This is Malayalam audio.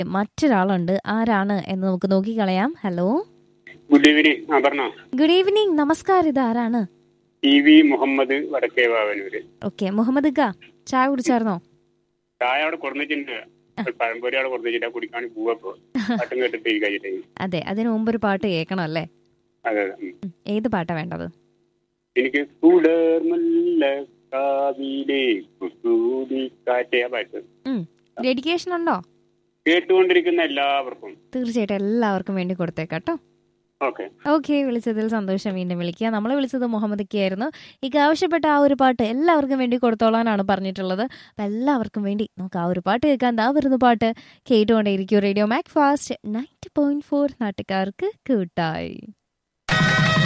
മറ്റൊരാളുണ്ട് ആരാണ് എന്ന് നമുക്ക് നോക്കിക്കളയാം ഹലോ ഗുഡ് ഈവനിങ് ആ പറഞ്ഞോ ഗുഡ് ഈവനിങ് നമസ്കാരം ഇത് ആരാണ് ടി വി മുഹമ്മദ് വടക്കേ വാവനൂര് ഓക്കെ മുഹമ്മദ് ഖ ചായ കുടിച്ചായിരുന്നോ ചായ അവിടെ കൊടുന്നിട്ടുണ്ട് പഴംപൊരി അവിടെ കൊടുന്നിട്ട് കുടിക്കാൻ പോവപ്പോ പാട്ടും കേട്ടിട്ട് ഇരിക്കാച്ചിട്ടേ അതെ അതിനു മുമ്പ് ഒരു പാട്ട് കേൾക്കണം അല്ലേ അതെ അതെ ഉം. ഉം, ഏത് പാട്ടാ വേണ്ടത് എനിക്ക് തുടർമുല്ല കാവിലെ കുസൂതി കാറ്റേ ആ പാട്ട് ഡെഡിക്കേഷൻ ഉണ്ടോ കേട്ടുകൊണ്ടിരിക്കുന്ന എല്ലാവർക്കും തീർച്ചയായിട്ടും എല്ലാവർക്കും വേണ്ടി കൊടുത്തേക്കാട്ടോ ഓക്കെ ഓക്കെ വിളിച്ചതിൽ സന്തോഷം വീണ്ടും വിളിക്കുക നമ്മൾ വിളിച്ചത് മുഹമ്മദ് ആയിരുന്നു ഇക്ക് ആവശ്യപ്പെട്ട ആ ഒരു പാട്ട് എല്ലാവർക്കും വേണ്ടി കൊടുത്തോളാനാണ് പറഞ്ഞിട്ടുള്ളത് അപ്പം എല്ലാവർക്കും വേണ്ടി നമുക്ക് ആ ഒരു പാട്ട് കേൾക്കാൻ ദാ വരുന്ന പാട്ട് കേട്ടുകൊണ്ടേയിരിക്കും radio Macfast ninety point four നാട്ടുകാർക്ക് കൂട്ടായി